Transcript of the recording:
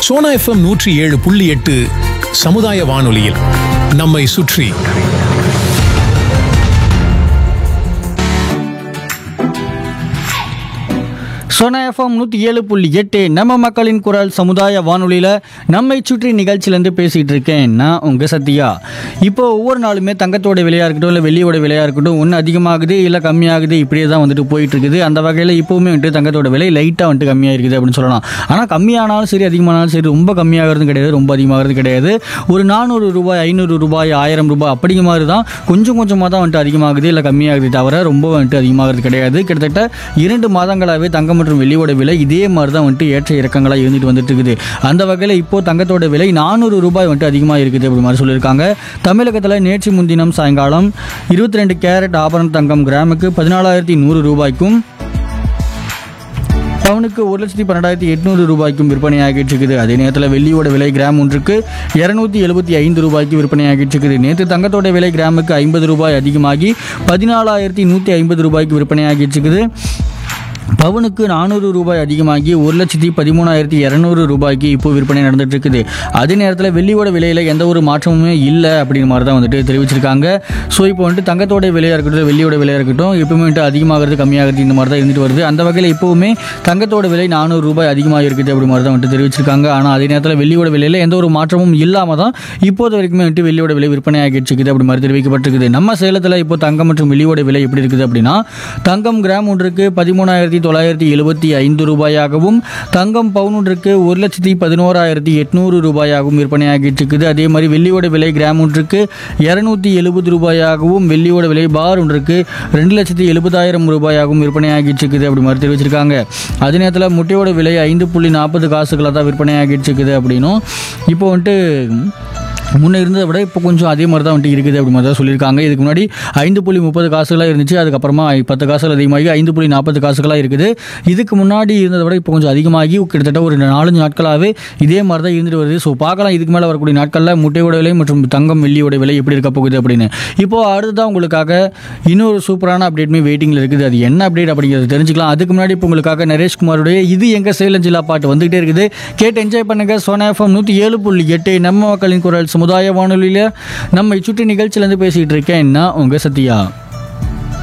Sona FM நூற்றி ஏழு புள்ளி எட்டு சமுதாய வானொலியில் நம்மை சுற்றி சோனா எஃப்எம் நூற்றி ஏழு புள்ளி எட்டு நம்ம மக்களின் குரல் சமுதாய வானொலியில் நம்மை சுற்றி நிகழ்ச்சியிலேருந்து பேசிகிட்டு இருக்கேன் நான் உங்கள் சத்யா இப்போ ஒவ்வொரு நாளுமே தங்கத்தோட விலையாக இருக்கட்டும் இல்லை வெள்ளியோட விலையாக இருக்கட்டும் ஒன்று அதிகமாகுது இல்லை கம்மியாகுது இப்படியே தான் வந்துட்டு போயிட்டு இருக்குது அந்த வகையில் இப்போவுமே வந்துட்டு தங்கத்தோட விலை லைட்டாக வந்துட்டு கம்மியாக இருக்குது அப்படின்னு சொல்லலாம் ஆனால் கம்மியானாலும் சரி அதிகமானாலும் சரி ரொம்ப கம்மியாகிறது கிடையாது ரொம்ப அதிகமாகிறது கிடையாது ஒரு நானூறு ரூபாய் ஐநூறு ரூபாய் ஆயிரம் ரூபாய் அப்படிங்க மாதிரி தான் கொஞ்சம் கொஞ்சமாக தான் வந்துட்டு அதிகமாகுது இல்லை கம்மியாகுது தவிர ரொம்ப வந்துட்டு அதிகமாகிறது கிடையாது கிட்டத்தட்ட இரண்டு மாதங்களாகவே தங்கம் மற்றும் வெள்ளியோட விலை இதே மாதிரி தான் வந்துட்டு ஏற்ற இறக்கங்களாக இருந்துட்டு வந்துட்டு இருக்குது அந்த வகையில் இப்போ தங்கத்தோட விலை நானூறு ரூபாய் வந்துட்டு அதிகமாக இருக்குது அப்படி மாதிரி சொல்லியிருக்காங்க தமிழகத்தில் நேற்று முன்தினம் சாயங்காலம் இருபத்தி ரெண்டு கேரட் ஆபரண தங்கம் கிராமுக்கு பதினாலாயிரத்தி நூறு ரூபாய்க்கும் பவுனுக்கு ஒரு லட்சத்தி பன்னெண்டாயிரத்தி எட்நூறு ரூபாய்க்கும் விற்பனையாகிட்டு இருக்குது அதே நேரத்தில் வெள்ளியோட விலை கிராம் ஒன்றுக்கு இரநூத்தி எழுபத்தி ஐந்து ரூபாய்க்கு விற்பனையாகிட்டு இருக்குது நேற்று தங்கத்தோட விலை கிராமுக்கு ஐம்பது ரூபாய் அதிகமாகி பதினாலாயிரத்தி நூற்றி ஐம்பது ரூபாய்க்கு விற்பனையாகிட்டு இருக்குது பவுனுக்கு நானூறு ரூபாய் அதிகமாகி ஒரு லட்சத்தி பதிமூணாயிரத்தி இரநூறு ரூபாய்க்கு இப்போ விற்பனை நடந்துட்டு இருக்குது அதே நேரத்தில் வெள்ளியோட விலையில் எந்த ஒரு மாற்றமுமே இல்லை அப்படிங்கிற மாதிரி தான் வந்துட்டு தெரிவிச்சிருக்காங்க ஸோ இப்போ வந்துட்டு தங்கத்தோட விலையாக இருக்கட்டும் வெள்ளியோட விலையாக இருக்கட்டும் எப்பவுமே வந்துட்டு அதிகமாகிறது கம்மியாகிறது இந்த மாதிரி தான் இருந்துட்டு வருது அந்த வகையில் இப்போவுமே தங்கத்தோட விலை நானூறு ரூபாய் அதிகமாக இருக்குது அப்படி மாதிரி தான் வந்துட்டு தெரிவிச்சிருக்காங்க ஆனால் அதே நேரத்தில் வெள்ளியோட விலையில் எந்த ஒரு மாற்றமும் இல்லாமல் தான் இப்போது வரைக்குமே வந்துட்டு வெள்ளியோட விலை விற்பனை ஆகிட்டு இருக்குது அப்படி மாதிரி தெரிவிக்கப்பட்டிருக்குது நம்ம சேலத்தில் இப்போ தங்கம் மற்றும் வெள்ளியோட விலை எப்படி இருக்குது அப்படின்னா தங்கம் கிராம் ஒன்றுக்கு பதிமூணாயிரத்தி தொள்ளாயிரத்தி எழுபத்தி ஐந்து ரூபாயாகவும் தங்கம் பவுன் ஒன்றுக்கு ஒரு லட்சத்தி பதினோராயிரத்தி எட்நூறு ரூபாயாகவும் விற்பனையாகிட்டு இருக்குது அதே மாதிரி வெள்ளியோட விலை கிராம் ஒன்றுக்கு இரநூத்தி எழுபது ரூபாயாகவும் வெள்ளியோட விலை பார் ஒன்றுக்கு ரெண்டு லட்சத்தி எழுபதாயிரம் ரூபாயாகவும் விற்பனையாகிட்டு இருக்குது அப்படி மாதிரி தெரிவிச்சிருக்காங்க அதே நேரத்தில் முட்டையோட விலை ஐந்து புள்ளி நாற்பது காசுகளாக தான் விற்பனையாகிட்டு இருக்குது அப்படின்னும் இப்போ வந்துட்டு முன்னே இருந்ததை விட இப்போ கொஞ்சம் அதே மாதிரி தான் வந்துட்டு இருக்குது அப்படி மாதிரி தான் சொல்லியிருக்காங்க இதுக்கு முன்னாடி ஐந்து புள்ளி முப்பது காசுகளாக இருந்துச்சு அதுக்கப்புறமா பத்து காசுகள் அதிகமாகி ஐந்து புள்ளி நாற்பது காசுகளாக இருக்குது இதுக்கு முன்னாடி இருந்ததை விட இப்போ கொஞ்சம் அதிகமாகி கிட்டத்தட்ட ஒரு நாலஞ்சு நாட்களாகவே இதே மாதிரி தான் இருந்துட்டு வருது ஸோ பார்க்கலாம் இதுக்கு மேலே வரக்கூடிய நாட்களில் முட்டையோட விலை மற்றும் தங்கம் வெள்ளியோட விலை எப்படி இருக்க போகுது அப்படின்னு இப்போ அடுத்ததான் உங்களுக்காக இன்னொரு சூப்பரான அப்டேட்மே வெயிட்டிங்கில் இருக்குது அது என்ன அப்டேட் அப்படிங்கிறத தெரிஞ்சுக்கலாம் அதுக்கு முன்னாடி இப்போ உங்களுக்காக நரேஷ்குமாருடைய இது எங்கள் சேலம் ஜில்லா பாட்டு வந்துகிட்டே இருக்குது கேட்டு என்ஜாய் பண்ணுங்க சோனா எஃப்எம் நூற்றி ஏழு புள்ளி எட்டு நம்ம மக்களின் குரல் சமுதாய வானொலியில் நம்மை சுற்றி நிகழ்ச்சியிலேருந்து பேசிகிட்டு இருக்கேன் நான் உங்கள் சத்யா